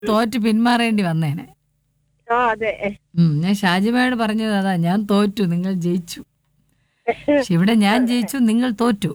തോറ്റ് പിന്മാറേണ്ടി വന്നേനെ ആ അതെ ഉം, ഞാൻ ഷാജിമയോട് പറഞ്ഞത് അതാ ഞാൻ തോറ്റു നിങ്ങൾ ജയിച്ചു പക്ഷെ ഇവിടെ ഞാൻ ജയിച്ചു നിങ്ങൾ തോറ്റു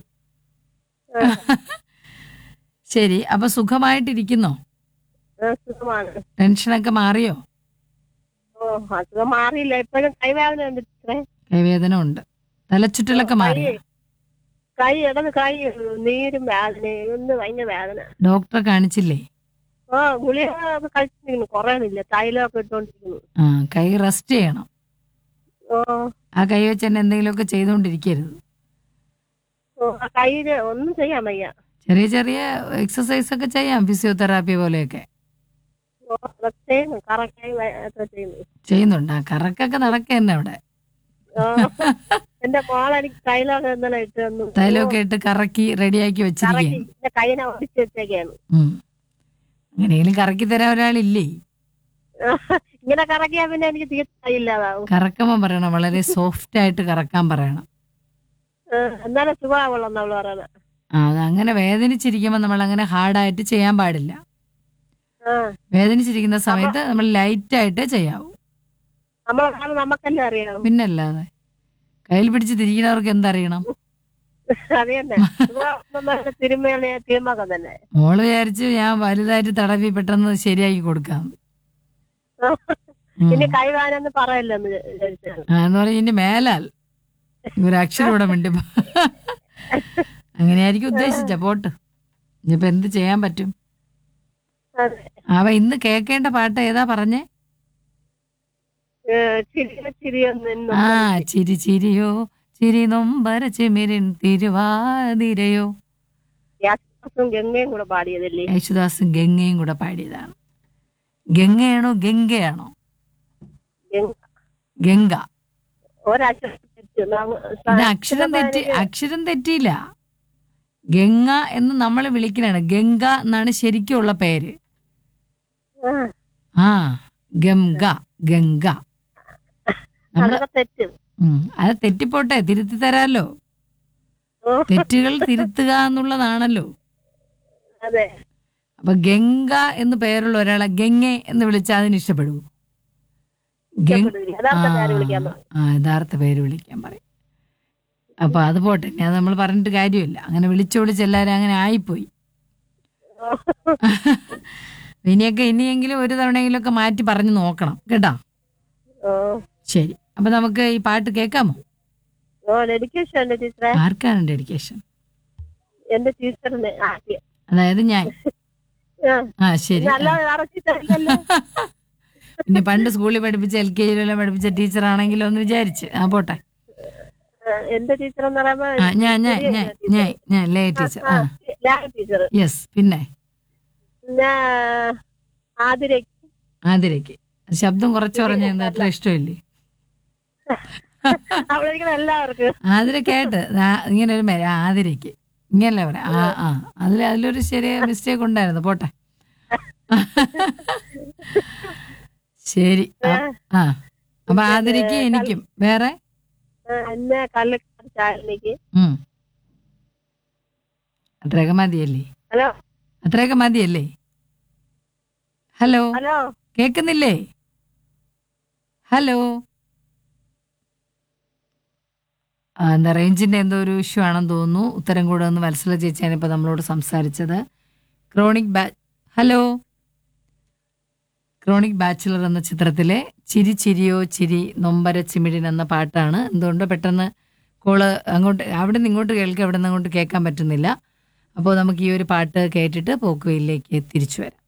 ശരി അപ്പൊ സുഖമായിട്ടിരിക്കുന്നോ ആ, സുഖമാണ് ടെൻഷനൊക്കെ മാറിയോ ഓ അസുഖം മാറിയില്ല ഇപ്പോഴും കൈവേദന ഉണ്ട് ടീച്ചറെ കൈവേദന ഉണ്ട് തലച്ചുറ്റലൊക്കെ മാറിയോ കൈ ഇടന്ന് കൈ നീരും വേദനയും ഒന്ന് ഭയങ്കര വേദന ഡോക്ടറെ കാണിച്ചില്ലേ ആ ഗുളിക ഒക്കെ കഴിച്ചിരിക്കുന്നു കുറയണില്ല തൈലമൊക്കെ ഇട്ടോണ്ടിരിക്കുന്നു ആ കൈ റെസ്റ്റ് ചെയ്യണം ഓ ആ കൈ വെച്ച് തന്നെ എന്തെങ്കിലുമൊക്കെ ചെയ്തുകൊണ്ടിരിക്കരുത് ഓ ആ കയ്യില് ഒന്നും ചെയ്യാൻ വയ്യ ചെറിയ ചെറിയ എക്സസൈസ് ഒക്കെ ചെയ്യാം ഫിസിയോതെറാപ്പി പോലെയൊക്കെ ഓ അതൊക്കെ ചെയ്യുന്നു കറക്റ്റായി ഒക്കെ ചെയ്യുന്നു ചെയ്യുന്നുണ്ട് ആ കറക്കൊക്കെ നടക്കുക തന്നെ അവിടെ ഓ എന്റെ മോൾ എനിക്ക് തൈലമൊക്കെ ഇന്നലെ ഇട്ട് തന്നു തൈലമൊക്കെ ഇട്ട് കറക്കി റെഡിയാക്കി കറക്കി വെച്ചിരിക്കുകയാണ് എന്റെ കൈനെ ഒടിച്ചു വെച്ചേക്കാണ് ഉം. അങ്ങനെയെങ്കിലും കറക്കി തരാൻ ഒരാളില്ലേ ഇങ്ങനെ കറക്കിയാ പിന്നെ എനിക്ക് തീർച്ച ഇല്ലാതാവും കറക്കുമ്പോൾ പറയണം വളരെ സോഫ്റ്റ് ആയിട്ട് കറക്കാൻ പറയണം ആ, എന്നാലും സുഖമാവുള്ളൂ അവള് പറയുന്നത് ആ അത് അങ്ങനെ വേദനിച്ചിരിക്കുമ്പോൾ നമ്മൾ അങ്ങനെ ഹാർഡായിട്ട് ചെയ്യാൻ പാടില്ല ആ വേദനിച്ചിരിക്കുന്ന സമയത്ത് നമ്മൾ ലൈറ്റായിട്ടേ ചെയ്യാവൂ നമ്മളെ നമുക്കല്ലേ അറിയാം പിന്നല്ലാതെ കയ്യിൽ പിടിച്ച് തിരിക്കുന്നവർക്ക് എന്തറിയണം അത് തന്നെ സുഖമാവുമ്പോ തിരുമേളി തിരുമകം തന്നെ മോള് വിചാരിച്ച് ഞാൻ വലുതായിട്ട് തടവി പെട്ടെന്ന് ശരിയാക്കി കൊടുക്കാം ഉം. ഇനി കൈവാനെന്ന് പറയല്ലെന്ന് വിചാരിച്ചാണ് ആ, എന്ന് പറഞ്ഞ ഇനി മേലാൽ ഒരു അക്ഷരം ഇവിടെ മിണ്ടി അങ്ങനെയായിരിക്കും ഉദ്ദേശിച്ച പോട്ട് ഇനിയിപ്പോ എന്ത് ചെയ്യാൻ പറ്റും അതെ അവ ഇന്ന് കേൾക്കേണ്ട പാട്ട് ഏതാ പറഞ്ഞേ ഏ, ചിരിയോ ചിരിയൊന്നും എന്നും ആ ചിരി ചിരിയോ ചിരി നൊമ്പര ചിമിരിൻ തിരുവാതിരയോ യാത്രക്കും ഗംഗയും കൂടെ പാടിയതല്ലേ യേശുദാസും ഗംഗയും കൂടെ പാടിയതാണ് ഗംഗയാണോ ഗംഗയാണോ ഗംഗ ഗംഗ ഒരക്ഷരം തെറ്റ്. നമ്മ- ഇത് അക്ഷരം തെറ്റി അക്ഷരം തെറ്റിയില്ല ഗംഗ എന്ന് നമ്മൾ വിളിക്കണാണ് ഗംഗ എന്നാണ് ശരിക്കുള്ള പേര് ആ, ആ ഗംഗ ഗംഗ നമ്മള് അതൊക്കെ തെറ്റ് ഉം, അത് തെറ്റിപ്പോട്ടെ തിരുത്തി തരാലോ ഓ, തെറ്റുകൾ തിരുത്തുക എന്നുള്ളതാണല്ലോ അതെ അപ്പൊ ഗംഗ എന്ന് പേരുള്ള ഒരാളെ ഗംഗെ എന്ന് വിളിച്ചാൽ അതിന് ഇഷ്ടപ്പെടൂ ഗംഗ ഇഷ്ടപ്പെടില്ല. യഥാർത്ഥ പേര് വിളിക്കാൻ ആ, ആ യഥാർത്ഥ പേര് വിളിക്കാൻ പറയും അപ്പൊ അത് പോട്ടെ ഇനി അത് നമ്മൾ പറഞ്ഞിട്ട് കാര്യമില്ല അങ്ങനെ വിളിച്ചു വിളിച്ച് എല്ലാരും അങ്ങനെ ആയിപ്പോയി ഇനിയൊക്കെ ഇനിയെങ്കിലും ഒരു തവണയെങ്കിലും ഒക്കെ മാറ്റി പറഞ്ഞു നോക്കണം കേട്ടോ ഓ ശരി അപ്പൊ നമുക്ക് ഈ പാട്ട് കേൾക്കാമോ ഓ ഡെഡിക്കേഷൻ ഉണ്ട് ടീച്ചറെ ആർക്കാണ് ഡെഡിക്കേഷൻ എന്റെ ടീച്ചറിന് ആദ്യം അതായത് ഞാൻ ആ, ആ ശരി നല്ല അറച്ചി തരില്ലല്ലോ പിന്നെ പണ്ട് സ്കൂളിൽ പഠിപ്പിച്ച എൽ കെ ജിയിലെല്ലാം പഠിപ്പിച്ച ടീച്ചർ ആണെങ്കിലും ഒന്ന് വിചാരിച്ച് ആ പോട്ടെ ആ, എന്റെ ടീച്ചർ എന്ന് പറയുമ്പോ ആ ഞാൻ ഞാൻ ഞാൻ ഞാൻ ഞാൻ ലേ ടീച്ചർ ആ ലാബ് ടീച്ചർ യെസ് പിന്നെ പിന്നെ ആതിരയ്ക്ക് ആതിരയ്ക്ക് ശബ്ദം കുറച്ച് പറഞ്ഞ എന്താ അത്ര ഇഷ്ടമില്ലേ അവളിരിക്കുന്ന എല്ലാവർക്കും ആതിര കേട്ട് ആ, ഇങ്ങനെ ഒരു മേ- ആ, ആതിരയ്ക്ക് ഇങ്ങനല്ലേ പറയാം ആ ആ അതിൽ അതിലൊരു ചെറിയ മിസ്റ്റേക്ക് ഉണ്ടായിരുന്നു പോട്ടെ ശരി ആ, ആ അപ്പൊ ആതിരയ്ക്ക് എനിക്കും വേറെ ആ, എന്നെ കള്ളിക്കാട് ചായനിക്ക് ഉം അത്രയൊക്കെ മതിയല്ലേ ഹലോ അത്രയൊക്കെ മതിയല്ലേ ഹലോ ഹലോ കേക്കുന്നില്ലേ ഹലോ ആ, എന്താ റേഞ്ചിന്റെ എന്തോ ഒരു ഇഷ്യൂ ആണെന്ന് തോന്നുന്നു ഉത്തരം കൂടെ ഒന്ന് വത്സല ചേച്ചിയാണ് ഇപ്പൊ നമ്മളോട് സംസാരിച്ചത് ക്രോണിക് ബാ ഹലോ ക്രോണിക് ബാച്ചിലർ എന്ന ചിത്രത്തിലെ ചിരി ചിരിയോ ചിരി നൊമ്പര ചിമിടിൻ എന്ന പാട്ടാണ് എന്തുകൊണ്ട് പെട്ടെന്ന് കോള് അങ്ങോട്ട് അവിടെ നിന്ന് ഇങ്ങോട്ട് കേൾക്കുക അവിടെ നിന്ന് അങ്ങോട്ട് കേൾക്കാൻ പറ്റുന്നില്ല അപ്പോൾ നമുക്ക് ഈ ഒരു പാട്ട് കേട്ടിട്ട് പോക്കുവയിലേക്ക് തിരിച്ചു വരാം